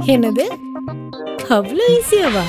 என்னது அவ்வளோ ஈஸியாவா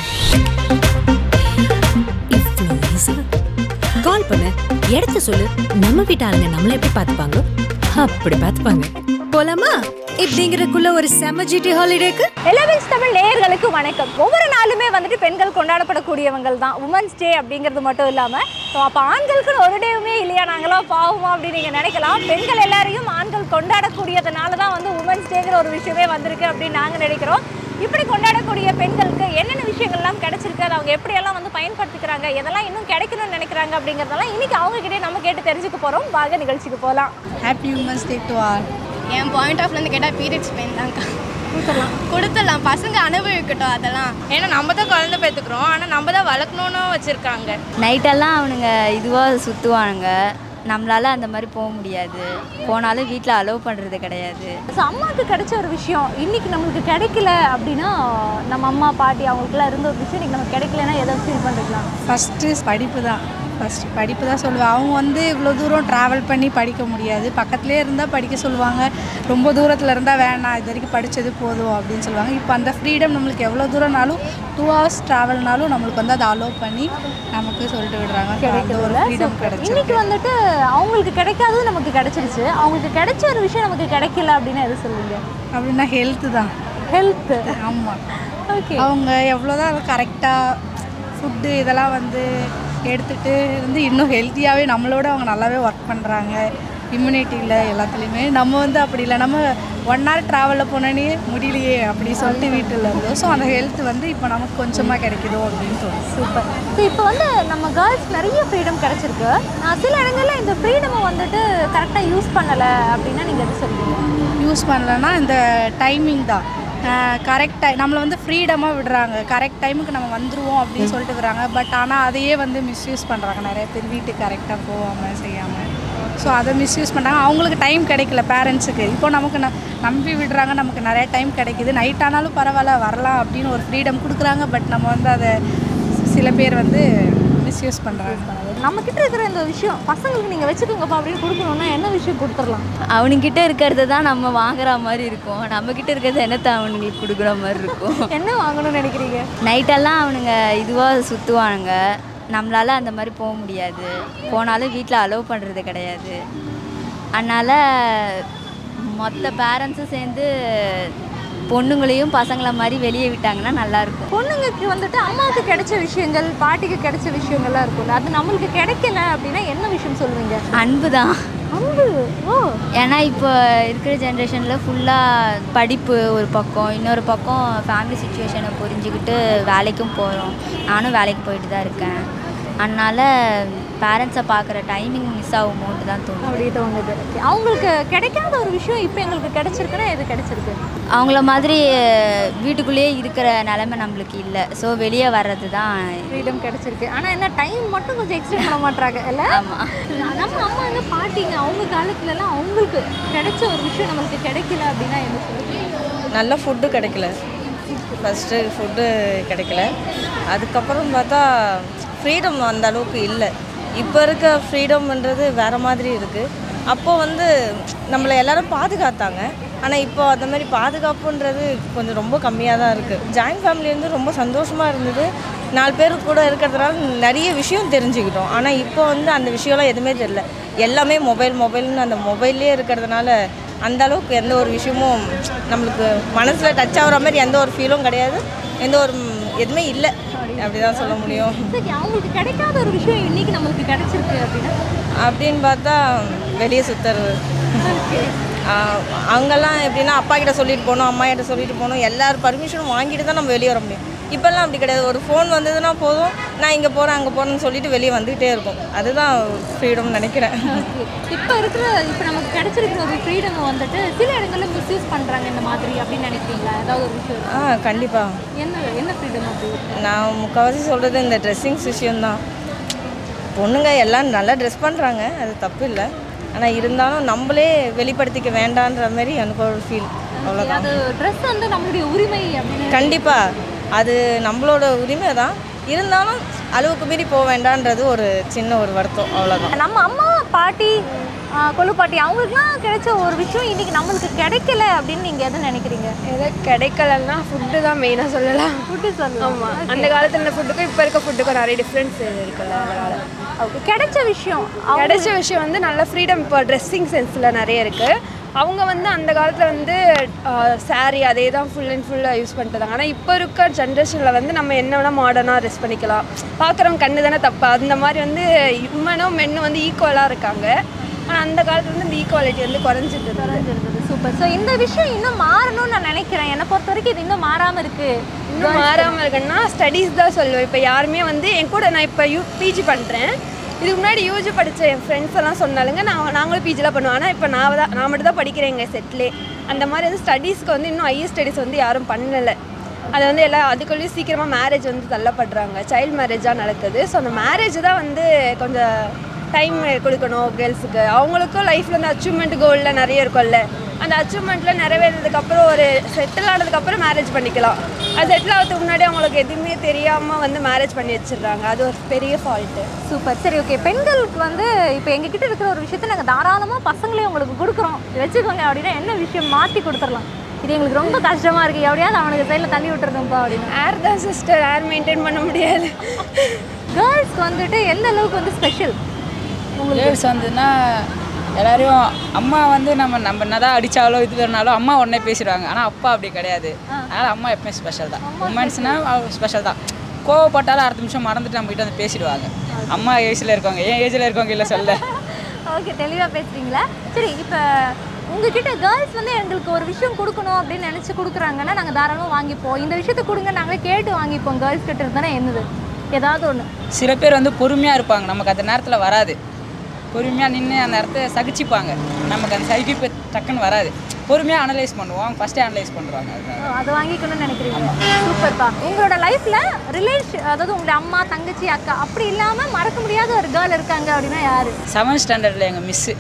இவ்வளோ ஈஸியா கால் பண்ணு இடத்த சொல்லு நம்ம வீட்டு ஆளுங்க நம்மள எப்படி பார்த்துப்பாங்க அப்படி பார்த்துப்பாங்க போலாமா இப்படிங்கிறதுக்குள்ள ஒரு செம ஜிடி ஹாலிடேக்கு எலவென்ஸ் தமிழ் நேயர்களுக்கு வணக்கம் ஒவ்வொரு நாளுமே வந்துட்டு பெண்கள் கொண்டாடப்படக்கூடியவங்கள் தான் உமன்ஸ் டே அப்படிங்கிறது மட்டும் இல்லாமல் ஸோ அப்போ ஆண்களுக்குன்னு ஒரு டேவுமே இல்லையா நாங்களாம் பாவமா அப்படின்னு நீங்கள் நினைக்கலாம் பெண்கள் எல்லாரையும் ஆண்கள் கொண்டாடக்கூடியதுனால தான் வந்து உமன்ஸ் டேங்கிற ஒரு விஷயமே வந்திருக்கு அப்படின்னு நாங்கள் நினைக்கிறோம் இப்படி கொண்டாடக்கூடிய பெண்களுக்கு என்னென்ன விஷயங்கள்லாம் கிடைச்சிருக்கு அதை அவங்க எப்படியெல்லாம் வந்து பயன்படுத்திக்கிறாங்க எதெல்லாம் இன்னும் கிடைக்கணும்னு நினைக்கிறாங்க அப்படிங்கிறதெல்லாம் இன்னைக்கு அவங்க கிட்டே நம்ம கேட்டு தெரிஞ்சுக்க போகிறோம் வாங்க நிகழ்ச்சிக்கு போகலாம் happy women's day to all என் பாயிண்ட் ஆஃப்லேருந்து கேட்டால் பீரியட்ஸ் பெயின் தான்க்கா கொடுத்துடலாம் கொடுத்துடலாம் பசங்க அனுபவிக்கட்டும் அதெல்லாம் ஏன்னா நம்ம தான் குழந்தை பெற்றுக்கிறோம் ஆனால் நம்ம தான் வளர்க்கணுன்னு வச்சுருக்காங்க நைட்டெல்லாம் அவனுங்க இதுவாக சுற்றுவானுங்க நம்மளால அந்த மாதிரி போக முடியாது போனாலும் வீட்டில் அலோவ் பண்ணுறது கிடையாது ஸோ அம்மாவுக்கு கிடைச்ச ஒரு விஷயம் இன்னைக்கு நம்மளுக்கு கிடைக்கல அப்படின்னா நம்ம அம்மா பாட்டி அவங்களுக்குலாம் இருந்த ஒரு விஷயம் இன்னைக்கு நமக்கு கிடைக்கலன்னா எதை ஃபீல் பண்ணிருக்கலாம் ஃபஸ்ட்டு படிப்பு தான் ஃபஸ்ட்டு படிப்பு தான் சொல்லுவேன் அவங்க வந்து இவ்வளோ தூரம் ட்ராவல் பண்ணி படிக்க முடியாது பக்கத்துலேயே இருந்தால் படிக்க சொல்லுவாங்க ரொம்ப தூரத்தில் இருந்தால் வேணாம் இது வரைக்கும் படித்தது போதும் அப்படின்னு சொல்லுவாங்க இப்போ அந்த ஃப்ரீடம் நம்மளுக்கு எவ்வளோ தூரம்னாலும் டூ ஹவர்ஸ் ட்ராவல்னாலும் நம்மளுக்கு வந்து அதை அலோவ் பண்ணி நமக்கு சொல்லிட்டு விடுறாங்க அந்த ஒரு ஃப்ரீடம் கிடைச்சி இன்னைக்கு வந்துட்டு அவங்களுக்கு கிடைக்காதது நமக்கு கிடைச்சிருச்சு அவங்களுக்கு கிடைச்ச ஒரு விஷயம் நமக்கு கிடைக்கல அப்படின்னா எது சொல்லுவீங்க அப்படின்னா ஹெல்த்து தான் ஹெல்த் ஆமாம் ஓகே அவங்க எவ்வளோதான் கரெக்டாக ஃபுட்டு இதெல்லாம் வந்து எடுத்துகிட்டு இருந்து இன்னும் ஹெல்த்தியாகவே நம்மளோட அவங்க நல்லாவே ஒர்க் பண்ணுறாங்க இம்யூனிட்டியில் எல்லாத்துலேயுமே நம்ம வந்து அப்படி இல்லை நம்ம ஒன் ஹவர் ட்ராவலில் போனோன்னே முடியலையே அப்படி சொல்லிட்டு வீட்டில் இருந்தோம் ஸோ அந்த ஹெல்த் வந்து இப்போ நமக்கு கொஞ்சமாக கிடைக்குதோ அப்படின்னு தோணும் சூப்பர் ஸோ இப்போ வந்து நம்ம கேர்ள்ஸ் நிறைய ஃப்ரீடம் கிடைச்சிருக்கு ஆஹ் சில இடங்கள்ல இந்த ஃப்ரீடமை வந்துட்டு கரெக்டாக யூஸ் பண்ணலை அப்படின்னா நீங்கள் எது சொல்லுவீங்க யூஸ் பண்ணலன்னா இந்த டைமிங் தான் கரெக்ட் டைம் நம்மளை வந்து ஃப்ரீடமாக விடுறாங்க கரெக்ட் டைமுக்கு நம்ம வந்துருவோம் அப்படின்னு சொல்லிட்டு விடுறாங்க பட் ஆனால் அதையே வந்து மிஸ்யூஸ் பண்ணுறாங்க நிறைய பேர் வீட்டுக்கு கரெக்டாக போகாமல் செய்யாமல் ஸோ அதை மிஸ்யூஸ் பண்ணுறாங்க அவங்களுக்கு டைம் கிடைக்கல பேரண்ட்ஸுக்கு இப்போ நமக்கு ந நம்பி விடுறாங்க நமக்கு நிறைய டைம் கிடைக்குது நைட் ஆனாலும் பரவாயில்ல வரலாம் அப்படின்னு ஒரு ஃப்ரீடம் கொடுக்குறாங்க பட் நம்ம வந்து அதை சில பேர் வந்து மிஸ்யூஸ் பண்ணுறாங்க நம்ம கிட்ட இருக்கிற இந்த விஷயம் பசங்களுக்கு நீங்கள் வச்சுக்கோங்கப்பா அப்படின்னு கொடுக்கணும்னா என்ன விஷயம் கொடுத்துடலாம் அவனுங்கிட்ட இருக்கிறத தான் நம்ம வாங்குற மாதிரி இருக்கும் நம்மக்கிட்ட இருக்கிறத என்னத்தை அவனுங்களுக்கு கொடுக்குற மாதிரி இருக்கும் என்ன வாங்கணும்னு நினைக்கிறீங்க நைட்டெல்லாம் அவனுங்க இதுவாக சுற்றுவானுங்க நம்மளால அந்த மாதிரி போக முடியாது போனாலும் வீட்டில் அலோவ் பண்ணுறது கிடையாது அதனால் மொத்த பேரண்ட்ஸும் சேர்ந்து பொண்ணுங்களையும் பசங்களை மாதிரி வெளியே விட்டாங்கன்னா நல்லாயிருக்கும் பொண்ணுங்களுக்கு வந்துட்டு அம்மாவுக்கு கிடைச்ச விஷயங்கள் பாட்டிக்கு கிடைச்ச விஷயங்கள்லாம் இருக்கும்ல அது நம்மளுக்கு கிடைக்கல அப்படின்னா என்ன விஷயம் சொல்லுவீங்க அன்பு தான் அன்பு ஓ ஏன்னா இப்போ இருக்கிற ஜென்ரேஷனில் ஃபுல்லாக படிப்பு ஒரு பக்கம் இன்னொரு பக்கம் ஃபேமிலி சுச்சுவேஷனை புரிஞ்சுக்கிட்டு வேலைக்கும் போகிறோம் நானும் வேலைக்கு போயிட்டு தான் இருக்கேன் அதனால் பேரண்ட்ஸை பார்க்குற டைமிங் மிஸ் ஆகுமோன்ட்டு தான் தோணும் அப்படி தோணுது அவங்களுக்கு கிடைக்காத ஒரு விஷயம் இப்போ எங்களுக்கு கிடைச்சிருக்குன்னா எது கிடைச்சிருக்கு அவங்கள மாதிரி வீட்டுக்குள்ளேயே இருக்கிற நிலமை நம்மளுக்கு இல்லை ஸோ வெளியே வர்றது தான் ஃப்ரீடம் கிடைச்சிருக்கு ஆனால் என்ன டைம் மட்டும் கொஞ்சம் எக்ஸ்டெண்ட் பண்ண மாட்டாங்க இல்லை ஆமாம் நம்ம அம்மா என்ன பாட்டிங்க அவங்க காலத்துலலாம் அவங்களுக்கு கிடைச்ச ஒரு விஷயம் நம்மளுக்கு கிடைக்கல அப்படின்னா என்ன சொல்லுவீங்க நல்ல ஃபுட்டு கிடைக்கல ஃபஸ்ட்டு ஃபுட்டு கிடைக்கல அதுக்கப்புறம் பார்த்தா ஃப்ரீடம் அந்த அளவுக்கு இல்லை இப்போ இருக்க ஃப்ரீடம்ன்றது வேறு மாதிரி இருக்குது அப்போ வந்து நம்மளை எல்லாரும் பாதுகாத்தாங்க ஆனால் இப்போ அந்த மாதிரி பாதுகாப்புன்றது கொஞ்சம் ரொம்ப கம்மியாக தான் இருக்குது ஜாயின்ட் ஃபேமிலி வந்து ரொம்ப சந்தோஷமாக இருந்தது நாலு பேர் கூட இருக்கிறதுனால நிறைய விஷயம் தெரிஞ்சுக்கிட்டோம் ஆனால் இப்போ வந்து அந்த விஷயம்லாம் எதுவுமே தெரியல எல்லாமே மொபைல் மொபைல்னு அந்த மொபைல்லே இருக்கிறதுனால அந்த அளவுக்கு எந்த ஒரு விஷயமும் நம்மளுக்கு மனசில் டச் ஆகுற மாதிரி எந்த ஒரு ஃபீலும் கிடையாது எந்த ஒரு ம், எதுவுமே இல்லை அப்படிதான் சொல்ல முடியும் சரி அவங்களுக்கு கிடைக்காத ஒரு விஷயம் இன்னைக்கு நம்மளுக்கு கிடைச்சிருக்கு அப்படின்னா அப்படின்னு பார்த்தா வெளியே சுற்றுறது அங்கெல்லாம் எப்படின்னா அப்பா கிட்ட சொல்லிட்டு போகணும் அம்மா கிட்ட சொல்லிட்டு போகணும் எல்லார் பர்மிஷனும் வாங்கிட்டு தான் நம்ம வெளியே வர முடியும் இப்போல்லாம் அப்படி கிடையாது ஒரு ஃபோன் வந்ததுன்னா போதும் நான் இங்கே போகிறேன் அங்கே போகிறேன்னு சொல்லிட்டு வெளியே வந்துகிட்டே இருக்கும் அதுதான் ஃப்ரீடம்னு நினைக்கிறேன் இப்போ இருக்கிற இப்போ நமக்கு கிடைச்சிருக்கிற ஒரு ஃப்ரீடம் வந்துட்டு சில இடங்கள்ல மிஸ்யூஸ் பண்ணுறாங்க இந்த மாதிரி அப்படின்னு நினைக்கிறீங்களா ஏதாவது ஒரு விஷயம் ஆ கண்டிப்பாக என்ன என்ன ஃப்ரீடம் அப்படி நான் முக்கால்வாசி சொல்கிறது இந்த ட்ரெஸ்ஸிங்ஸ் விஷயம்தான் பொண்ணுங்க எல்லாம் நல்லா ட்ரெஸ் பண்ணுறாங்க அது தப்பு இல்லை ஆனால் இருந்தாலும் நம்மளே வெளிப்படுத்திக்க வேண்டான்ற மாதிரி எனக்கு ஒரு ஃபீல் அவ்வளோதான் அது ட்ரெஸ் வந்து நம்மளுடைய உரிமை அப்படின்னு கண்டிப்பாக அது நம்மளோட உரிமை தான் இருந்தாலும் அளவுக்கு மீறி போக வேண்டான்றது ஒரு சின்ன ஒரு வருத்தம் அவ்வளோதான் நம்ம அம்மா பாட்டி கொழுப்பாட்டி அவங்களுக்குலாம் கிடைச்ச ஒரு விஷயம் இன்னைக்கு நம்மளுக்கு கிடைக்கல அப்படின்னு நீங்கள் எதை நினைக்கிறீங்க எது கிடைக்கலன்னா ஃபுட்டு தான் மெயினாக சொல்லலாம் ஃபுட்டு சொல்லலாம் ஆமாம் அந்த காலத்தில் இருந்த ஃபுட்டுக்கும் இப்போ இருக்க ஃபுட்டுக்கும் நிறைய டிஃப்ரென்ஸ் இருக்குல்ல அதனால் ஓகே கிடைச்ச விஷயம் கிடைச்ச விஷயம் வந்து நல்ல ஃப்ரீடம் இப்போ ட்ரெஸ்ஸிங் சென்ஸில் நிறைய இருக்குது அவங்க வந்து அந்த காலத்தில் வந்து saree அதே தான் ஃபுல் அண்ட் ஃபுல்லாக யூஸ் பண்ணிட்டு ஆனால் இப்போ இருக்க ஜென்ரேஷனில் வந்து நம்ம என்ன வேணால் மாடர்னாக ட்ரெஸ் பண்ணிக்கலாம் பார்க்குறவங்க கண்ணு தானே தப்பு அந்த மாதிரி வந்து உமனும் மென்னும் வந்து ஈக்குவலாக இருக்காங்க ஆனால் அந்த காலத்துல வந்து இந்த ஈக்குவாலிட்டி வந்து குறைஞ்சிட்டு இருந்தது இருந்தது சூப்பர் ஸோ இந்த விஷயம் இன்னும் மாறணும்னு நான் நினைக்கிறேன் என்னை பொறுத்த வரைக்கும் இது இன்னும் மாறாமல் இருக்கு இன்னும் மாறாமல் இருக்குன்னா ஸ்டடீஸ் தான் சொல்லுவேன் இப்போ யாருமே வந்து என் கூட நான் இப்போ யூ பிஜி பண்ணுறேன் இதுக்கு முன்னாடி யூஜி படித்த என் ஃப்ரெண்ட்ஸ் எல்லாம் சொன்னாலுங்க நான் நாங்களும் பிஜிலாம் பண்ணுவோம் ஆனால் இப்போ நான் தான் நான் மட்டும் தான் படிக்கிறேன் எங்கள் செட்லே அந்த மாதிரி வந்து ஸ்டடீஸ்க்கு வந்து இன்னும் ஹையர் ஸ்டடீஸ் வந்து யாரும் பண்ணலை அது வந்து எல்லாம் அதுக்குள்ளேயும் சீக்கிரமாக மேரேஜ் வந்து தள்ளப்படுறாங்க சைல்டு மேரேஜாக நடக்குது ஸோ அந்த மேரேஜ் தான் வந்து கொஞ்சம் டைம் கொடுக்கணும் கேர்ள்ஸுக்கு அவங்களுக்கும் லைஃப்பில் வந்து அச்சீவ்மெண்ட் கோலில் நிறைய இருக்கும்ல அந்த அச்சீவ்மெண்ட்டில் நிறைவேறதுக்கப்புறம் ஒரு செட்டில் ஆனதுக்கப்புறம் மேரேஜ் பண்ணிக்கலாம் அது செட்டில் ஆகிறதுக்கு முன்னாடி அவங்களுக்கு எதுவுமே தெரியாமல் வந்து மேரேஜ் பண்ணி வச்சிடுறாங்க அது ஒரு பெரிய ஃபால்ட்டு சூப்பர் சரி ஓகே பெண்களுக்கு வந்து இப்போ எங்ககிட்ட இருக்கிற ஒரு விஷயத்தை நாங்கள் தாராளமாக பசங்களே உங்களுக்கு கொடுக்குறோம் வச்சுக்கோங்க அப்படின்னா என்ன விஷயம் மாற்றி கொடுத்துடலாம் இது எங்களுக்கு ரொம்ப கஷ்டமாக இருக்குது எப்படியாவது அவனுக்கு சைடில் தள்ளி விட்டுருந்தோம்ப்பா அப்படின்னு ஏர் தான் சிஸ்டர் ஏர் மெயின்டைன் பண்ண முடியாது கேர்ள்ஸ்க்கு வந்துட்டு எந்த அளவுக்கு வந்து ஸ்பெஷல் கேர்ள்ஸ் வந்துன்னா எல்லாரையும் அம்மா வந்து நம்ம நம்ம என்னதான் அடித்தாலோ இது பண்ணாலும் அம்மா உடனே பேசிடுவாங்க ஆனால் அப்பா அப்படி கிடையாது அதனால் அம்மா எப்பவுமே ஸ்பெஷல் தான் உமன்ஸ்னால் ஸ்பெஷல் தான் கோவப்பட்டாலும் அடுத்த நிமிஷம் மறந்துட்டு நம்ம கிட்ட வந்து பேசிடுவாங்க அம்மா ஏஜில் இருக்கவங்க ஏன் ஏஜில் இருக்கவங்க இல்லை சொல்ல ஓகே தெளிவாக பேசுகிறீங்களா சரி இப்போ உங்ககிட்ட கேர்ள்ஸ் வந்து எங்களுக்கு ஒரு விஷயம் கொடுக்கணும் அப்படின்னு நினச்சி கொடுக்குறாங்கன்னா நாங்கள் தாராளமாக வாங்கிப்போம் இந்த விஷயத்தை கொடுங்க நாங்களே கேட்டு வாங்கிப்போம் கேர்ள்ஸ் கிட்ட இருந்தானே என்னது ஏதாவது ஒன்று சில பேர் வந்து பொறுமையாக இருப்பாங்க நமக்கு அந்த நேரத்தில் வராது பொறுமையாக நின்று அந்த இடத்த சகிச்சுப்பாங்க நமக்கு அந்த சகிப்பு டக்குன்னு வராது பொறுமையாக அனலைஸ் பண்ணுவோம் ஃபஸ்ட்டே அனலைஸ் பண்ணுறாங்க அதுதான் அதை வாங்கிக்கணும்னு நினைக்கிறீங்க சூப்பர்ப்பா உங்களோட லைஃப்ல ரிலேஷன் அதாவது உங்களோட அம்மா தங்கச்சி அக்கா அப்படி இல்லாம மறக்க முடியாத ஒரு கேர்ள் இருக்காங்க அப்படின்னா யாரு செவன்த் ஸ்டாண்டர்டில் எங்கள் மிஸ்ஸு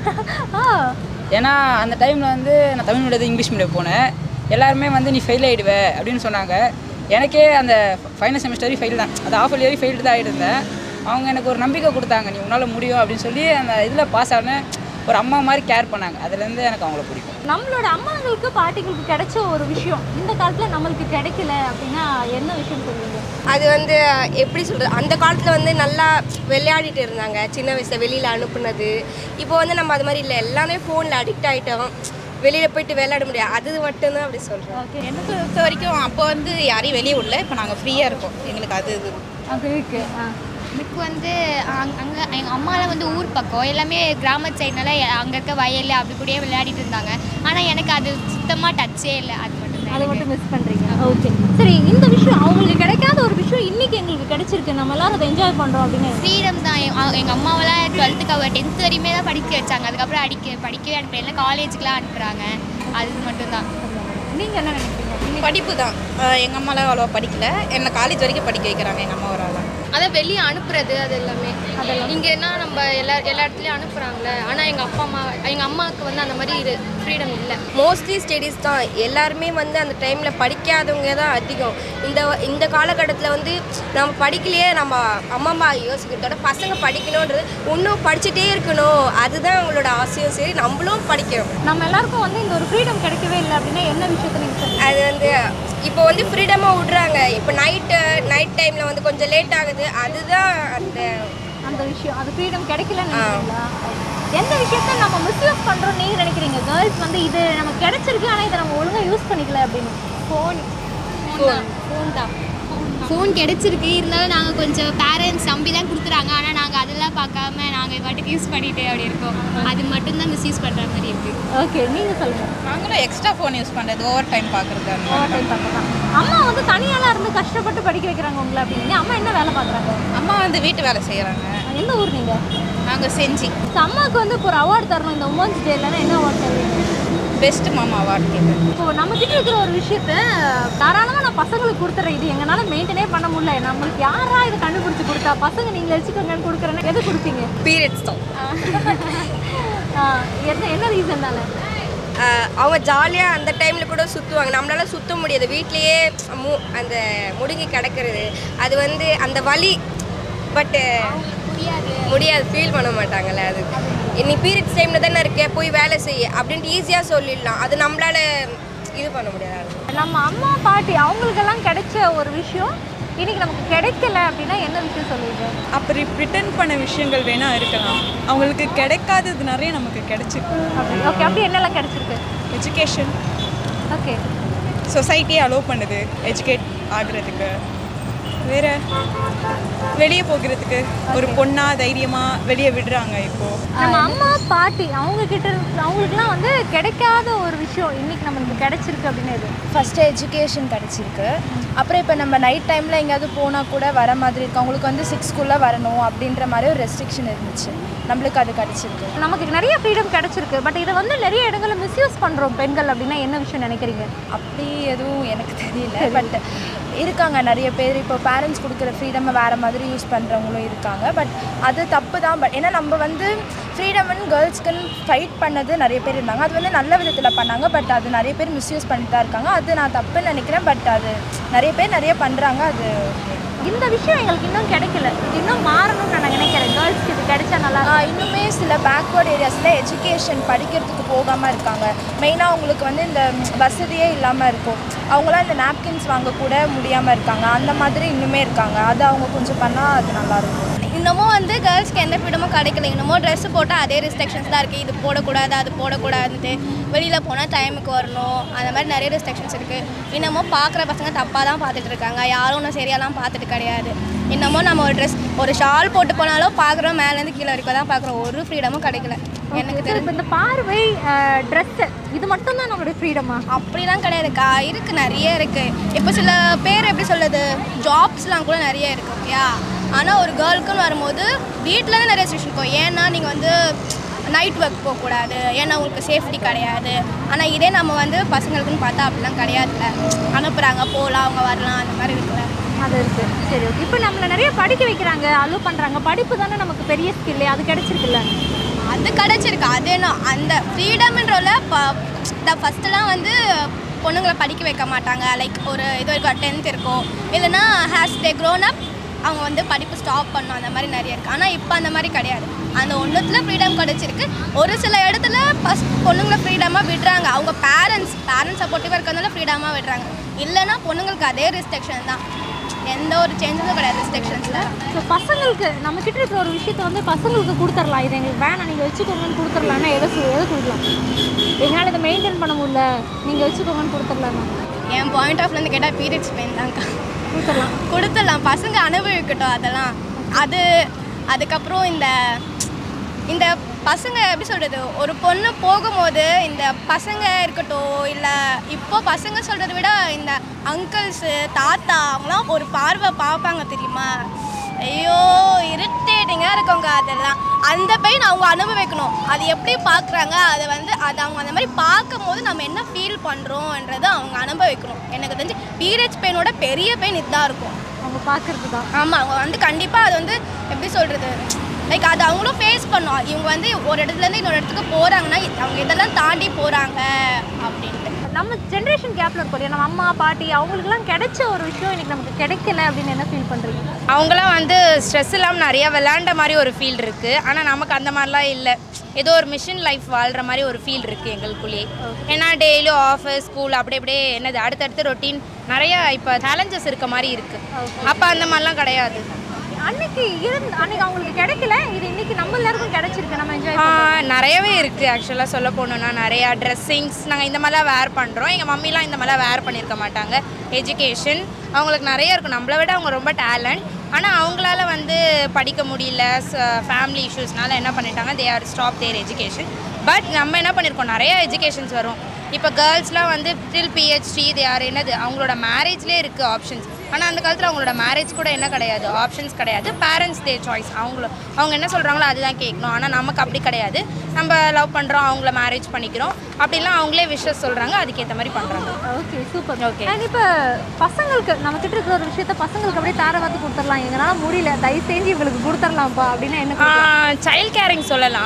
ஆ, ஏன்னா அந்த டைமில் வந்து நான் தமிழ் மீடியம் இங்கிலீஷ் மீடியம் போனேன் எல்லாருமே வந்து நீ ஃபெயில் ஆகிடுவ அப்படின்னு சொன்னாங்க எனக்கே அந்த ஃபைனல் செமஸ்டரி ஃபெயில் தான் அது ஆஃப் இயரி ஃபெயில்டு தான் ஆகிருந்தேன் அவங்க எனக்கு ஒரு நம்பிக்கை கொடுத்தாங்க நீ உன்னால் முடியும் அப்படின்னு சொல்லி அந்த இதில் பாஸ் ஆனேன் ஒரு அம்மா மாதிரி கேர் பண்ணாங்க அதுலேருந்து எனக்கு அவங்கள பிடிக்கும் நம்மளோட அம்மாங்களுக்கு பாட்டிகளுக்கு கிடைச்ச ஒரு விஷயம் இந்த காலத்துல நம்மளுக்கு கிடைக்கல அப்படின்னா என்ன விஷயம் சொல்லுவீங்க அது வந்து எப்படி சொல்கிறது அந்த காலத்தில் வந்து நல்லா விளையாடிட்டு இருந்தாங்க சின்ன வயசில் வெளியில் அனுப்புனது இப்போ வந்து நம்ம அது மாதிரி இல்லை எல்லாமே ஃபோனில் அடிக்ட் ஆகிட்டோம் வெளியில் போயிட்டு விளையாட முடியாது அது மட்டும்தான் அப்படி சொல்கிறேன் எனக்கு பொறுத்த வரைக்கும் அப்போ வந்து யாரையும் வெளியே விடல இப்போ நாங்கள் ஃப்ரீயாக இருக்கோம் எங்களுக்கு அது இது அது இருக்கு ஆ. எனக்கு வந்து அங்கே எங்கள் அம்மாலாம் வந்து ஊர் பக்கம் எல்லாமே கிராமத்து சைடுனால அங்கே இருக்க வயல் அப்படி கூடயே விளையாடிட்டு இருந்தாங்க ஆனால் எனக்கு அது சுத்தமாக டச்சே இல்லை அது மட்டும் அதை மட்டும் மிஸ் பண்றீங்க ஓகே சரி இந்த விஷயம் அவங்களுக்கு கிடைக்காத ஒரு விஷயம் இன்னைக்கு எங்களுக்கு கிடைச்சிருக்கு நம்ம எல்லாரும் அதை என்ஜாய் பண்றோம் அப்படின்னு ஃப்ரீடம் தான் எங்கள் அம்மாவெல்லாம் டுவெல்த்துக்கு அவள் டென்த் வரையுமே தான் படிக்க வச்சாங்க அதுக்கப்புறம் அடிக்க படிக்கவே அனுப்பல இல்லை காலேஜுக்குலாம் அனுப்புகிறாங்க அது மட்டும்தான் நீங்க என்ன நினைக்கிறீங்க படிப்பு தான் எங்கள் அம்மாலாம் அவ்வளோவா படிக்கல என்னை காலேஜ் வரைக்கும் படிக்க வைக்கிறாங்க எங்கள் அம்மா ஒரு அதை வெளியே அனுப்புறது அது எல்லாமே இங்கேனா நம்ம எல்லா எல்லா இடத்துலையும் அனுப்புகிறாங்களே ஆனால் எங்கள் அப்பா அம்மா எங்கள் அம்மாவுக்கு வந்து அந்த மாதிரி இது ஃப்ரீடம் இல்லை மோஸ்ட்லி ஸ்டடீஸ் தான் எல்லாருமே வந்து அந்த டைமில் படிக்காதவங்க தான் அதிகம் இந்த இந்த காலகட்டத்தில் வந்து நம்ம படிக்கலையே நம்ம அம்மா அம்மா யோசிக்கிறதோட பசங்க படிக்கணுன்றது இன்னும் படிச்சுட்டே இருக்கணும் அதுதான் அவங்களோட ஆசையும் சரி நம்மளும் படிக்கணும் நம்ம எல்லாருக்கும் வந்து இந்த ஒரு ஃப்ரீடம் கிடைக்கவே இல்லை அப்படின்னா என்ன விஷயத்தை நீங்க சொல்லுங்க அது வந்து இப்போ வந்து ஃப்ரீடமாக விட்றாங்க இப்போ நைட்டு நைட் டைமில் வந்து கொஞ்சம் லேட் ஆகுது அதுதான் அந்த அந்த விஷயம் அது ஃப்ரீடம் கிடைக்கலன்னு நினைக்கிறீங்களா எந்த விஷயத்த நம்ம மிஸ்யூஸ் பண்றோம் நீங்க நினைக்கிறீங்க கேர்ள்ஸ் வந்து இது நமக்கு கிடைச்சிருக்கு ஆனா இதை நம்ம ஒழுங்கா யூஸ் பண்ணிக்கல அப்படின்னு ஃபோன் ஃபோன் தான் ஃபோன் கிடைச்சிருக்கு இருந்தாலும் நாங்கள் கொஞ்சம் பேரண்ட்ஸ் நம்பி தான் கொடுக்குறாங்க ஆனால் நாங்கள் அதெல்லாம் பார்க்காம நாங்கள் பாட்டுக்கு யூஸ் பண்ணிட்டு அப்படி இருக்கோம் அது மட்டும்தான் மிஸ்யூஸ் பண்ணுற மாதிரி இருக்குது ஓகே நீங்க சொல்லுங்க நாங்களும் எக்ஸ்ட்ரா ஃபோன் யூஸ் பண்ணுறது ஓவர் டைம் பார்க்குறது அந்த ஓவர் மாதிரி டைம் பார்க்கலாம் அம்மா வந்து தனியாலாம் இருந்து கஷ்டப்பட்டு படிக்க வைக்கிறாங்க உங்களை அப்படின்னு அம்மா என்ன வேலை பார்க்குறாங்க அம்மா வந்து வீட்டு வேலை செய்கிறாங்க எந்த ஊர் நீங்க நாங்கள் செஞ்சு So, அம்மாவுக்கு வந்து இப்போ ஒரு அவார்டு தரணும் இந்த உமன்ஸ் டேலன்னா என்ன அவார்டு தருவீங்க பெஸ்ட் மாமா அவார்டு கேட்குறேன் இப்போ நம்ம கிட்ட இருக்கிற ஒரு விஷயத்த தாராளமாக நான் பசங்களுக்கு கொடுத்துறேன் இது எங்களால மெயின்டைனே பண்ண முடியல நம்மளுக்கு யாரா இதை கண்டுபிடிச்சு கொடுத்தா பசங்க நீங்க வச்சுக்கோங்கன்னு கொடுக்குறேன்னா எது கொடுப்பீங்க பீரியட்ஸ் தான் ஆஹ் என்ன என்ன ரீசன்னால ஆஹ் அவங்க ஜாலியாக அந்த டைமில் கூட சுற்றுவாங்க நம்மளால சுத்த முடியாது வீட்லேயே மு அந்த முடுங்கி கிடக்கிறது அது வந்து அந்த வலி பட்டு முடியாது ஃபீல் பண்ண மாட்டாங்கல்ல அது நீ பீரியட்ஸ் டைமில் தானே இருக்க போய் வேலை செய்ய அப்படின்ட்டு ஈஸியாக சொல்லிடலாம் அது நம்மளால இது பண்ண முடியாது நம்ம அம்மா பாட்டி அவங்களுக்கெல்லாம் கிடைச்ச ஒரு விஷயம் இன்னைக்கு நமக்கு கிடைக்கல அப்படின்னா என்ன விஷயம் சொல்லுவீங்க அப்படி ரிட்டர்ன் பண்ண விஷயங்கள் வேணா இருக்கலாம் அவங்களுக்கு கிடைக்காதது நிறைய நமக்கு கிடைச்சிருக்கு ஓகே அப்படி என்னெல்லாம் கிடைச்சிருக்கு எஜுகேஷன் ஓகே சொசைட்டியை அலோவ் பண்ணுது எஜுகேட் ஆகுறதுக்கு வேற வெளியே போகிறதுக்கு ஒரு பொண்ணா தைரியமா வெளியே விடுறாங்க இப்போ நம்ம அம்மா பாட்டி அவங்க கிட்ட இருந்து அவங்களுக்குலாம் வந்து கிடைக்காத ஒரு விஷயம் இன்னைக்கு நம்மளுக்கு கிடைச்சிருக்கு அப்படின்னு எது ஃபஸ்ட்டு எஜுகேஷன் கிடச்சிருக்கு அப்புறம் இப்போ நம்ம நைட் டைமில் எங்கேயாவது போனால் கூட வர மாதிரி இருக்கு அவங்களுக்கு வந்து சிக்ஸ்க்குள்ளே வரணும் அப்படின்ற மாதிரி ஒரு ரெஸ்ட்ரிக்ஷன் இருந்துச்சு நம்மளுக்கு அது கிடச்சிருக்கு நமக்கு நிறைய ஃப்ரீடம் கிடைச்சிருக்கு பட் இதை வந்து நிறைய இடங்களில் மிஸ்யூஸ் பண்ணுறோம் பெண்கள் அப்படின்னா என்ன விஷயம் நினைக்கிறீங்க அப்படி எதுவும் எனக்கு தெரியல பட் இருக்காங்க நிறைய பேர் இப்போ பேரண்ட்ஸ் கொடுக்குற ஃப்ரீடமை வேறு மாதிரி யூஸ் பண்ணுறவங்களும் இருக்காங்க பட் அது தப்பு தான் பட் ஏன்னா நம்ம வந்து ஃப்ரீடம்னு கேர்ள்ஸ்க்குன்னு ஃபைட் பண்ணது நிறைய பேர் இருந்தாங்க அது வந்து நல்ல விதத்தில் பண்ணாங்க பட் அது நிறைய பேர் மிஸ்யூஸ் பண்ணிட்டு தான் இருக்காங்க அது நான் தப்புன்னு நினைக்கிறேன் பட் அது நிறைய பேர் நிறைய பண்ணுறாங்க அது இந்த விஷயம் எங்களுக்கு இன்னும் கிடைக்கல இது இன்னும் மாறணும்னு நான் நினைக்கிறேன் கேர்ள்ஸ்க்கு இது கிடைச்சா நல்லா ஆ, இன்னுமே சில பேக்வேர்ட் ஏரியாஸில் எஜுகேஷன் படிக்கிறதுக்கு போகாமல் இருக்காங்க மெயினாக அவங்களுக்கு வந்து இந்த ம், வசதியே இல்லாமல் இருக்கும் அவங்களாம் இந்த நாப்கின்ஸ் வாங்கக்கூட முடியாமல் இருக்காங்க அந்த மாதிரி இன்னுமே இருக்காங்க அது அவங்க கொஞ்சம் பண்ணால் அது நல்லாயிருக்கும் இன்னமும் வந்து கேர்ள்ஸ்க்கு எந்த ஃப்ரீடமும் கிடைக்கல இன்னமும் ட்ரெஸ் போட்டால் அதே ரெஸ்ட்ரிக்ஷன்ஸ் தான் இருக்குது இது போடக்கூடாது அது போடக்கூடாதுன்ட்டு வெளியில் போனால் டைமுக்கு வரணும் அந்த மாதிரி நிறைய ரெஸ்ட்ரிக்ஷன்ஸ் இருக்குது இன்னமும் பார்க்குற பசங்க தப்பாக தான் பார்த்துட்டு இருக்காங்க யாரும் ஒன்றும் சரியாலாம் பார்த்துட்டு கிடையாது இன்னமும் நம்ம ஒரு ட்ரெஸ் ஒரு ஷால் போட்டு போனாலும் பார்க்குறோம் மேலேருந்து கீழே வரைக்கும் தான் பார்க்குறோம் ஒரு ஃப்ரீடமும் கிடைக்கல எனக்கு சரி, இப்ப இந்த பார்வை ட்ரெஸ் இது மட்டும் தான் நம்மளுடைய ஃப்ரீடமா அப்படிலாம் கிடையாதுக்கா இருக்குது நிறைய இருக்குது இப்போ சில பேர் எப்படி சொல்லுது ஜாப்ஸ்லாம் கூட நிறைய இருக்கு ஓகேயா ஆனால் ஒரு கேர்ளுக்குன்னு வரும்போது வீட்டிலேருந்து நிறைய ரெஸ்ட்ரிக்ஷன் இருக்கும் ஏன்னா நீங்கள் வந்து நைட் ஒர்க் போகக்கூடாது ஏன்னா உங்களுக்கு சேஃப்டி கிடையாது ஆனால் இதே நம்ம வந்து பசங்களுக்குன்னு பார்த்தா அப்படிலாம் கிடையாதுல்ல அனுப்புகிறாங்க போகலாம் அவங்க வரலாம் அந்த மாதிரி இருக்குல்ல அது இருக்கு சரி ஓகே இப்போ நம்மளை நிறைய படிக்க வைக்கிறாங்க அலோவ் பண்ணுறாங்க படிப்பு தானே நமக்கு பெரிய ஸ்கில் அது கிடைச்சிருக்குல்ல அது கிடச்சிருக்கு அது என்ன அந்த ஃப்ரீடம்ன்றல ப ஃபஸ்ட்டெல்லாம் வந்து பொண்ணுங்களை படிக்க வைக்க மாட்டாங்க லைக் ஒரு இது இருக்கும் டென்த் இருக்கும் இல்லைன்னா ஹேஸ் டே க்ரோன் அப் அவங்க வந்து படிப்பு ஸ்டாப் பண்ணும் அந்த மாதிரி நிறைய இருக்குது ஆனால் இப்போ அந்த மாதிரி கிடையாது அந்த ஒன்றுத்தில் ஃப்ரீடம் கிடச்சிருக்கு ஒரு சில இடத்துல ஃபஸ்ட் பொண்ணுங்களை ஃப்ரீடமாக விடுறாங்க அவங்க பேரண்ட்ஸ் பேரண்ட்ஸ் சப்போர்ட்டிவாக இருக்கிறதுனால ஃப்ரீடமாக விடுறாங்க இல்லைன்னா பொண்ணுங்களுக்கு அதே ரெஸ்ட்ரிக்ஷன் தான் எந்த ஒரு சேஞ்சஸும் கிடையாது ரெஸ்ட்ரிக்ஷன்ஸில் ஸோ பசங்களுக்கு நம்ம கிட்ட இருக்கிற ஒரு விஷயத்த வந்து பசங்களுக்கு கொடுத்துடலாம் இது எங்களுக்கு வேணாம் நீங்கள் வச்சுக்கோங்கன்னு கொடுத்துடலாம்னா எதை சொல் எதை கொடுக்கலாம் எங்களால் இதை மெயின்டைன் பண்ண முடியல நீங்கள் வச்சுக்கோங்கன்னு கொடுத்துடலாமா என் பாயிண்ட் ஆஃப் இருந்து கேட்டால் பீரியட்ஸ் பெயின் தான்க்கா கொடுத்துடலாம் கொடுத்துடலாம் பசங்க அனுபவிக்கட்டும் அதெல்லாம் அது அதுக்கப்புறம் இந்த இந்த பசங்க எப்படி சொல்கிறது ஒரு பொண்ணு போகும்போது இந்த பசங்க இருக்கட்டும் இல்லை இப்போ பசங்க சொல்கிறத விட இந்த அங்கிள்ஸு தாத்தா அவங்களாம் ஒரு பார்வை பார்ப்பாங்க தெரியுமா ஐயோ இரிட்டேட்டிங்காக இருக்கவங்க அதெல்லாம் அந்த பெயின் அவங்க அனுபவிக்கணும் அது எப்படி பார்க்குறாங்க அதை வந்து அது அவங்க அந்த மாதிரி பார்க்கும்போது நம்ம என்ன ஃபீல் பண்ணுறோன்றதை அவங்க அனுபவிக்கணும் எனக்கு தெரிஞ்சு பீரியட்ஸ் பெயினோட பெரிய பெயின் இதுதான் இருக்கும் அவங்க பார்க்கறது தான் ஆமாம் அவங்க வந்து கண்டிப்பாக அது வந்து எப்படி சொல்கிறது லைக் அது அவங்களும் ஃபேஸ் பண்ணும் இவங்க வந்து ஒரு இடத்துலேருந்து இன்னொரு இடத்துக்கு போகிறாங்கன்னா அவங்க இதெல்லாம் தாண்டி போகிறாங்க அப்படின்ட்டு நம்ம ஜென்ரேஷன் கேப்பில் இருக்கோம் இல்லையா நம்ம அம்மா பாட்டி அவங்களுக்குலாம் கிடைச்ச ஒரு விஷயம் இன்னைக்கு நமக்கு கிடைக்கல அப்படின்னு என்ன ஃபீல் பண்ணுறீங்க அவங்களாம் வந்து ஸ்ட்ரெஸ் இல்லாமல் நிறைய விளையாண்ட மாதிரி ஒரு ஃபீல் இருக்குது ஆனால் நமக்கு அந்த மாதிரிலாம் இல்லை ஏதோ ஒரு மிஷின் லைஃப் வாழ்கிற மாதிரி ஒரு ஃபீல் இருக்குது எங்களுக்குள்ளேயே ஏன்னா டெய்லியும் ஆஃபீஸ் ஸ்கூல் அப்படி அப்படியே என்னது அடுத்தடுத்து ரொட்டீன் நிறைய இப்போ சேலஞ்சஸ் இருக்க மாதிரி இருக்குது அப்போ அந்த மாதிரிலாம் கிடையாது அன்னைக்கு இருந்து அன்னைக்கு அவங்களுக்கு கிடைக்கல இது இன்னைக்கு நம்ம எல்லாருக்கும் கிடைச்சிருக்கு நம்ம என்ஜாய் ஆ, நிறையவே இருக்குது ஆக்சுவலாக சொல்ல போகணுன்னா நிறையா ட்ரெஸ்ஸிங்ஸ் நாங்கள் இந்த மாதிரிலாம் வேர் பண்ணுறோம் எங்கள் மம்மிலாம் இந்த மாதிரிலாம் வேர் பண்ணியிருக்க மாட்டாங்க எஜுகேஷன் அவங்களுக்கு நிறைய இருக்கும் நம்மளை விட அவங்க ரொம்ப டேலண்ட் ஆனால் அவங்களால வந்து படிக்க முடியல ஃபேமிலி இஷ்யூஸ்னால என்ன பண்ணிட்டாங்க they are stop their education but நம்ம என்ன பண்ணியிருக்கோம் நிறைய எஜுகேஷன்ஸ் வரும் இப்போ கேர்ள்ஸ்லாம் வந்து டில் பிஹெச்டி இது யார் என்னது அவங்களோட மேரேஜ்லேயே இருக்குது ஆப்ஷன்ஸ் ஆனால் அந்த காலத்தில் அவங்களோட மேரேஜ் கூட என்ன கிடையாது ஆப்ஷன்ஸ் கிடையாது பேரண்ட்ஸ் தே சாய்ஸ் அவங்கள அவங்க என்ன சொல்கிறாங்களோ அதுதான் கேட்கணும் ஆனால் நமக்கு அப்படி கிடையாது நம்ம லவ் பண்ணுறோம் அவங்கள மேரேஜ் பண்ணிக்கிறோம் அப்படிலாம் அவங்களே விஷஸ் சொல்கிறாங்க அதுக்கேற்ற மாதிரி பண்ணுறாங்க ஓகே சூப்பர் Okay. அண்ட் இப்போ பசங்களுக்கு நம்ம கிட்ட இருக்கிற ஒரு விஷயத்த பசங்களுக்கு அப்படியே தார பார்த்து கொடுத்துடலாம் எங்களால முடியல தயவு செஞ்சு இவங்களுக்கு கொடுத்துடலாம்ப்பா அப்படின்னா என்ன கொடுக்கலாம்? சைல்ட் கேரிங் சொல்லலாம்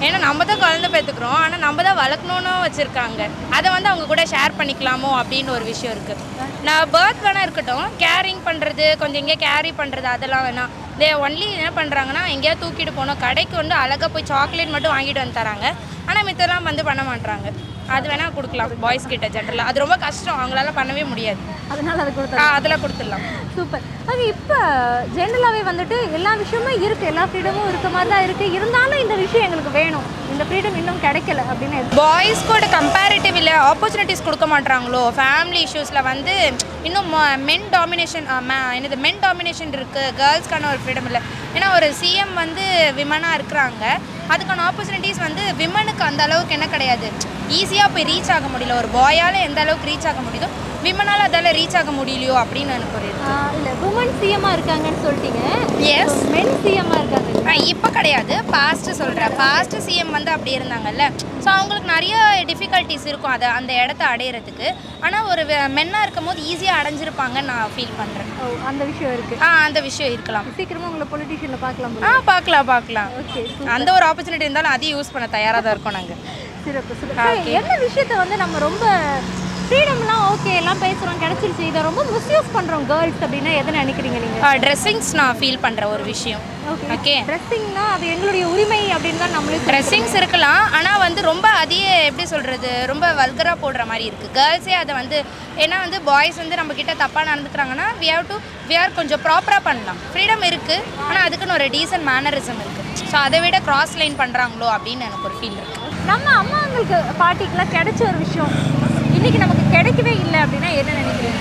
ஏன்னா நம்ம தான் குழந்தை பெற்றுக்கிறோம் ஆனால் நம்ம தான் வளர்க்கணுன்னு வச்சுருக்காங்க அதை வந்து அவங்க கூட ஷேர் பண்ணிக்கலாமோ அப்படின்னு ஒரு விஷயம் இருக்குது நான் பர்த் வேணால் இருக்கட்டும் கேரிங் பண்ணுறது கொஞ்சம் எங்கேயா கேரி பண்ணுறது அதெல்லாம் வேணாம் தே ஒன்லி என்ன பண்ணுறாங்கன்னா எங்கேயா தூக்கிட்டு போகணும் கடைக்கு வந்து அழகாக போய் சாக்லேட் மட்டும் வாங்கிட்டு வந்து தராங்க ஆனால் மித்தெல்லாம் வந்து பண்ண மாட்றாங்க அது வேணால் கொடுக்கலாம் பாய்ஸ் கிட்ட ஜென்ரலாக அது ரொம்ப கஷ்டம் அவங்களால பண்ணவே முடியாது அதனால அது ஆ கொடுத்தா அதெல்லாம் கொடுத்துடலாம் சூப்பர் அது இப்போ ஜென்ரலாகவே வந்துட்டு எல்லா விஷயமும் இருக்குது எல்லா ஃப்ரீடமும் இருக்க மாதிரி தான் இருக்குது இருந்தாலும் இந்த விஷயம் எங்களுக்கு வேணும் இந்த ஃப்ரீடம் இன்னும் கிடைக்கல அப்படின்னு எது- பாய்ஸ் கூட கம்பேரிட்டிவ் இல்லை ஆப்பர்ச்சுனிட்டிஸ் கொடுக்க மாட்றாங்களோ ஃபேமிலி இஷ்யூஸில் வந்து இன்னும் மென் டாமினேஷன் என்னது மென் டாமினேஷன் இருக்குது கேர்ள்ஸ்க்கான ஒரு ஃப்ரீடம் இல்லை ஏன்னா ஒரு சிஎம் வந்து விமனாக இருக்கிறாங்க அதுக்கான ஆப்பர்ச்சுனிட்டிஸ் வந்து விமனுக்கு அந்த அளவுக்கு என்ன கிடையாது ஈஸியாக போய் ரீச் ஆக முடியல ஒரு பாயால் எந்த அளவுக்கு ரீச் ஆக முடியுதோ விமனால் அதால் ரீச் ஆக முடியலையோ அப்படின்னு எனக்கு ஒரு ஆ, இல்ல உமன் சிஎம்மா இருக்காங்கன்னு சொல்லிட்டீங்க எஸ் மென் சிஎம்மா இருக்காங்க இப்போ கிடையாது பாஸ்ட்டு சொல்கிறேன் பாஸ்ட்டு சிஎம் வந்து அப்படி இருந்தாங்கல்ல ஸோ அவங்களுக்கு நிறைய டிஃபிகல்ட்டிஸ் இருக்கும் அதை அந்த இடத்த அடையிறதுக்கு ஆனால் ஒரு மென்னாக இருக்கும் போது ஈஸியாக அடைஞ்சிருப்பாங்கன்னு நான் ஃபீல் பண்ணுறேன் ஓ அந்த விஷயம் இருக்கு ஆ அந்த விஷயம் இருக்கலாம் சீக்கிரமா உங்களை பொலிட்டிஷியன்ல பார்க்கலாம் ஆ போல. பார்க்கலாம் பார்க்கலாம் ஓகே அந்த ஒரு ஆப்பர்ச்சுனிட்டி இருந்தாலும் அதையும் யூஸ் பண்ண தயாராக தான் இருக்கோம் நாங்கள் சிறப்பு சிறப்பு என்ன விஷயத்த வந்து நம்ம ரொம்ப ஃப்ரீடம்லாம் ஓகே எல்லாம் பேசுறோம் கிடைச்சிருச்சு இதை ரொம்ப மிஸ்யூஸ் பண்றோம் கேர்ள்ஸ் அப்படின்னா எதை நினைக்கிறீங்க நீங்க ட்ரெஸ்ஸிங்ஸ் நான் ஃபீல் பண்ணுற ஒரு விஷயம் ஓகே ட்ரெஸ்ஸிங்னா அது எங்களுடைய உரிமை அப்படின்னு தான் நம்மளே ட்ரெஸ்ஸிங்ஸ் இருக்கலாம் ஆனால் வந்து ரொம்ப அதையே எப்படி சொல்கிறது ரொம்ப வல்கராக போடுற மாதிரி இருக்குது கேர்ள்ஸே அதை வந்து ஏன்னா வந்து பாய்ஸ் வந்து நம்ம கிட்ட தப்பாக நடந்துக்கிறாங்கன்னா we have to we are கொஞ்சம் ப்ராப்பராக பண்ணலாம் ஃப்ரீடம் இருக்குது ஆனால் அதுக்குன்னு ஒரு டீசன்ட் மேனரிசம் இருக்குது ஸோ அதை விட கிராஸ் லைன் பண்ணுறாங்களோ அப்படின்னு எனக்கு ஒரு ஃபீல் இருக்குது நம்ம அம்மாங்களுக்கு பாட்டிக்கெல்லாம் கிடைச்ச ஒரு விஷயம் இன்னைக்கு நமக்கு கிடைக்கவே இல்லை அப்படின்னா என்ன நினைக்கிறீங்க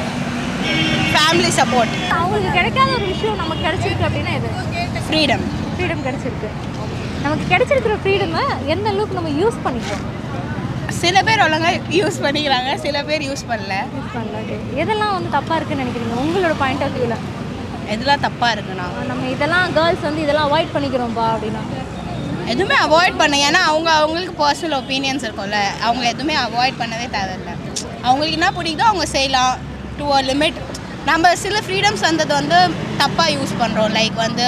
ஃபேமிலி சப்போர்ட் அவங்களுக்கு கிடைக்காத ஒரு விஷயம் நமக்கு கிடைச்சிருக்கு அப்படின்னா எது ஃப்ரீடம் ஃப்ரீடம் கிடைச்சிருக்கு நமக்கு கிடைச்சிருக்கிற ஃப்ரீடமை எந்த அளவுக்கு நம்ம யூஸ் பண்ணிக்கிறோம் சில பேர் ஒழுங்காக யூஸ் பண்ணிக்கிறாங்க சில பேர் யூஸ் பண்ணல யூஸ் பண்ணல okay. எதெல்லாம் வந்து தப்பா இருக்குன்னு நினைக்கிறீங்க உங்களோட பாயிண்ட் ஆஃப் வியூல எதெல்லாம் தப்பாக இருக்குண்ணா நம்ம இதெல்லாம் கேர்ள்ஸ் வந்து இதெல்லாம் அவாய்ட் பண்ணிக்கிறோம்ப்பா அப்படின்னா எதுவுமே அவாய்ட் பண்ண ஏன்னா அவங்க அவங்களுக்கு பர்சனல் ஒப்பீனியன்ஸ் இருக்கும்ல அவங்க எதுவுமே அவாய்ட் பண்ணவே தேவையில்ல அவங்களுக்கு என்ன பிடிக்குதோ அவங்க செய்யலாம் டு அ லிமிட் நம்ம சில ஃப்ரீடம்ஸ் வந்தது வந்து தப்பாக யூஸ் பண்ணுறோம் லைக் வந்து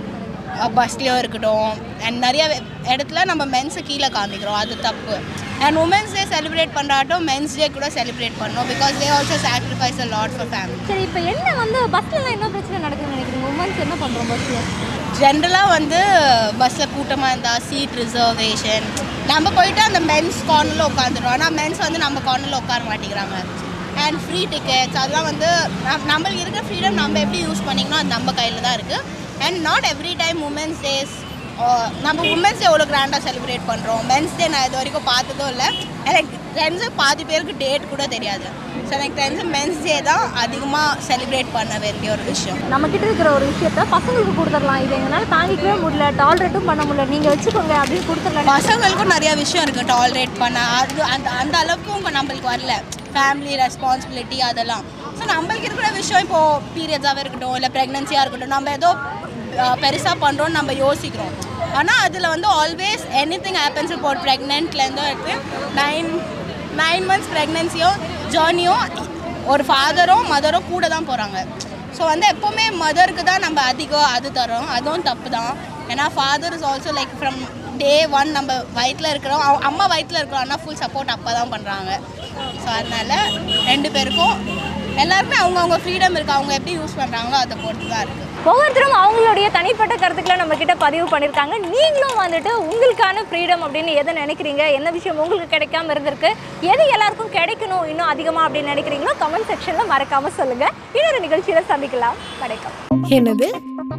பஸ்லேயோ இருக்கட்டும் அண்ட் நிறைய இடத்துல நம்ம மென்ஸை கீழே காமிக்கிறோம் அது தப்பு அண்ட் உமன்ஸ் டே செலிப்ரேட் பண்ணுறாட்டும் மென்ஸ் டே கூட செலிப்ரேட் பண்ணோம் because they also sacrifice a lot for family சரி இப்போ என்ன வந்து பஸ்லலாம் என்ன பிரச்சனை நடக்குதுன்னு நினைக்கிறீங்க உமன்ஸ் என்ன பண்றோம் பஸ்ல ஜென்ரலாக வந்து பஸ்ஸில் கூட்டமாக இருந்தால் சீட் ரிசர்வேஷன் நம்ம போயிட்டு அந்த மென்ஸ் கார்னரில் உட்காந்துரும் ஆனால் மென்ஸ் வந்து நம்ம கார்னரில் உட்கார மாட்டேங்கிறாங்க அண்ட் ஃப்ரீ டிக்கெட்ஸ் அதெல்லாம் வந்து நம்- நம்மளுக்கு இருக்கிற ஃப்ரீடம் நம்ம எப்படி யூஸ் பண்ணிக்கணும் அது நம்ம கையில் தான் இருக்குது and not every time women's days நம்ம உமன்ஸ் டே எவ்வளோ கிராண்டாக செலிப்ரேட் பண்ணுறோம் மென்ஸ் டே நான் இது வரைக்கும் பார்த்ததும் இல்லை எனக்கு ஃப்ரெண்ட்ஸு பாதி பேருக்கு டேட் கூட தெரியாது ஸோ எனக்கு தெரிஞ்ச மென்ஸ் டே தான் அதிகமாக செலிப்ரேட் பண்ண வேண்டிய ஒரு விஷயம் நம்ம கிட்ட இருக்கிற ஒரு விஷயத்த பசங்களுக்கு கொடுத்துடலாம் இது எங்களால தாங்கிக்கவே முடியல டாலரேட்டும் பண்ண முடியல நீங்க வச்சுக்கோங்க அப்படின்னு கொடுத்துடலாம் பசங்களுக்கும் நிறைய விஷயம் இருக்குது டாலரேட் பண்ண அது அந்த அந்த அளவுக்கு உங்க நம்மளுக்கு வரல ஃபேமிலி ரெஸ்பான்சிபிலிட்டி அதெல்லாம் ஸோ நம்மளுக்கு இருக்கிற விஷயம் இப்போது பீரியட்ஸாகவே இருக்கட்டும் இல்லை ப்ரெக்னென்சியாக இருக்கட்டும் நம்ம ஏதோ பெருசாக பண்ணுறோம்னு நம்ம யோசிக்கிறோம் ஆனால் அதில் வந்து ஆல்வேஸ் எனி திங் ஹேப்பன்ஸ் இப்போ ஒரு ப்ரெக்னென்ட்லேருந்து எடுத்து நைன் நைன் மந்த்ஸ் ப்ரெக்னென்சியோ ஜேர்னியோ ஒரு ஃபாதரும் மதரும் கூட தான் போகிறாங்க ஸோ வந்து எப்போவுமே மதருக்கு தான் நம்ம அதிகம் அது தரோம் அதுவும் தப்பு தான் ஏன்னா father is also like from day one நம்ம வயிற்றில் இருக்கிறோம் அவ- அம்மா வயிற்றில் இருக்கிறோம் ஆனால் ஃபுல் சப்போர்ட் அப்பா தான் பண்ணுறாங்க ஸோ அதனால் ரெண்டு பேருக்கும் எல்லாருக்குமே அவங்கவுங்க ஃப்ரீடம் இருக்குது அவங்க எப்படி யூஸ் பண்ணுறாங்களோ அதை பொறுத்து தான் இருக்குது ஒவ்வொருத்தரும் அவங்களுடைய தனிப்பட்ட கருத்துக்களை நம்ம கிட்ட பதிவு பண்ணியிருக்காங்க நீங்களும் வந்துட்டு உங்களுக்கான ஃப்ரீடம் அப்படின்னு எதை நினைக்கிறீங்க என்ன விஷயம் உங்களுக்கு கிடைக்காம இருந்திருக்கு எது எல்லாருக்கும் கிடைக்கணும் இன்னும் அதிகமா அப்படின்னு நினைக்கிறீங்களோ கமெண்ட் செக்ஷன்ல மறக்காம சொல்லுங்க இன்னொரு நிகழ்ச்சியில சந்திக்கலாம் வணக்கம் என்னது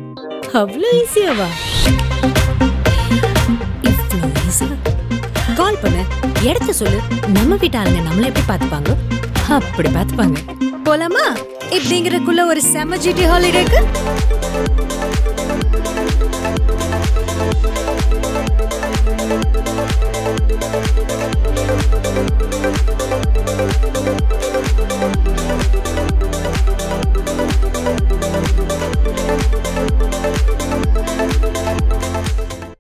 அவ்வளோ ஈஸியாவா இவ்வளோ ஈஸியா கால் பண்ணு இடத்த சொல்லு நம்ம வீட்டு ஆளுங்க நம்மள எப்படி பார்த்துப்பாங்க அப்படி பார்த்துப்பாங்க போலாமா இப்படிங்கிறக்குள்ள ஒரு செம ஜிடி ஹாலிடேக்கு